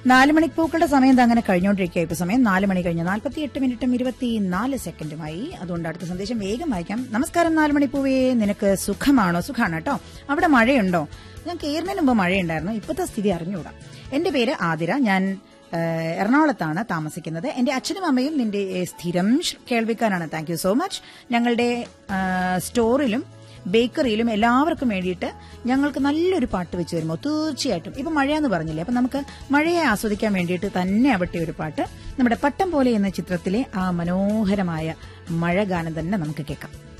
നാല് മണിപ്പൂക്കളുടെ സമയം ദാ അങ്ങനെ കഴിഞ്ഞുകൊണ്ടിരിക്കുക ഇപ്പൊ സമയം നാല് മണി കഴിഞ്ഞ് നാൽപ്പത്തി എട്ട് മിനിറ്റും ഇരുപത്തി നാല് സെക്കൻഡുമായി അതുകൊണ്ട് അടുത്ത സന്ദേശം വേഗം വായിക്കാം നമസ്കാരം നാല് മണിപ്പൂവേ നിനക്ക് സുഖമാണോ സുഖാണ് കേട്ടോ അവിടെ മഴയുണ്ടോ ഞാൻ കയറുന്നതിന് മുമ്പ് മഴയുണ്ടായിരുന്നു ഇപ്പോഴത്തെ സ്ഥിതി അറിഞ്ഞുകൂടാ എന്റെ പേര് ആതിര ഞാൻ ഏഹ്, എറണാകുളത്താണ് താമസിക്കുന്നത് എന്റെ അച്ഛനും അമ്മയും നിന്റെ ഏഹ്, സ്ഥിരം ഷ് കേൾവിക്കാരാണ് താങ്ക് യു സോ മച്ച് ഞങ്ങളുടെ ഏഹ്, സ്റ്റോറിലും ബേക്കറിയിലും എല്ലാവർക്കും വേണ്ടിയിട്ട് ഞങ്ങൾക്ക് നല്ലൊരു പാട്ട് വെച്ച് വരുമോ തീർച്ചയായിട്ടും ഇപ്പൊ മഴയെന്ന് പറഞ്ഞില്ലേ അപ്പൊ നമുക്ക് മഴയെ ആസ്വദിക്കാൻ വേണ്ടിയിട്ട് തന്നെ ആവട്ടെ ഒരു പാട്ട് നമ്മുടെ പട്ടം പോലെ എന്ന ചിത്രത്തിലെ ആ മനോഹരമായ മഴ ഗാനം തന്നെ നമുക്ക് കേൾക്കാം